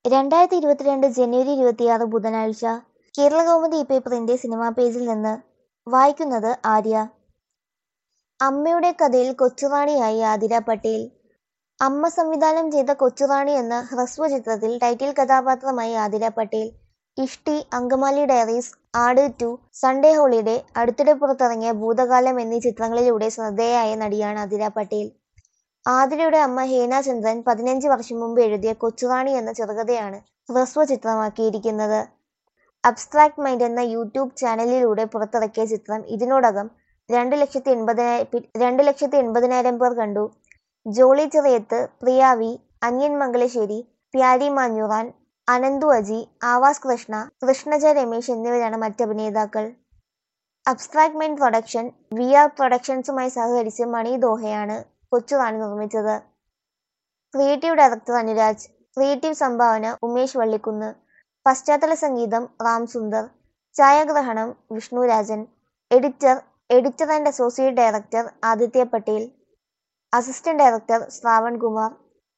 രണ്ടായിരത്തി ഇരുപത്തിരണ്ട് ജനുവരി ഇരുപത്തിയാറ് ബുധനാഴ്ച കേരളകൗമുദി പേപ്പറിന്റെ സിനിമാ പേജിൽ നിന്ന് വായിക്കുന്നത് ആര്യ അമ്മയുടെ കഥയിൽ കൊച്ചുറാണിയായി ആതിര പട്ടേൽ അമ്മ സംവിധാനം ചെയ്ത കൊച്ചുറാണി എന്ന ഹ്രസ്വ ചിത്രത്തിൽ ടൈറ്റിൽ കഥാപാത്രമായി Athira Patel Ishti Angamaly diaries Aadu two Sunday holiday അടുത്തിടെ പുറത്തിറങ്ങിയ ഭൂതകാലം എന്നീ ചിത്രങ്ങളിലൂടെ ശ്രദ്ധേയായ നടിയാണ് ആതിര പട്ടേൽ ആതിരയുടെ അമ്മ ഹേന ചന്ദ്രൻ പതിനഞ്ച് വർഷം മുമ്പ് എഴുതിയ കൊച്ചുറാണി എന്ന ചെറുകഥയാണ് ഹ്രസ്വ ചിത്രമാക്കിയിരിക്കുന്നത് അബ്സ്ട്രാക്ട് മൈൻഡ് എന്ന യൂട്യൂബ് ചാനലിലൂടെ പുറത്തിറക്കിയ ചിത്രം ഇതിനോടകം രണ്ട് ലക്ഷത്തി എൺപതിനായിരം രണ്ട് ലക്ഷത്തി എൺപതിനായിരം പേർ കണ്ടു ജോളി ചെറിയത്ത് പ്രിയാവി അന്യൻ മംഗലശ്ശേരി പ്യാരി മാഞ്ഞുറാൻ അനന്തു അജി ആവാസ് കൃഷ്ണ കൃഷ്ണജ രമേശ് എന്നിവരാണ് മറ്റഭിനേതാക്കൾ abstract mind production V R പ്രൊഡക്ഷൻസുമായി സഹകരിച്ച് മണി ദോഹയാണ് കൊച്ചുറാണി നിർമ്മിച്ചത് ക്രിയേറ്റീവ് ഡയറക്ടർ അനുരാജ് ക്രിയേറ്റീവ് സംഭാവന ഉമേഷ് വള്ളിക്കുന്ന് പശ്ചാത്തല സംഗീതം റാം സുന്ദർ ഛായാഗ്രഹണം Vishnurajan editor editor and associate director Aditya Patel assistant director Shravan Kumar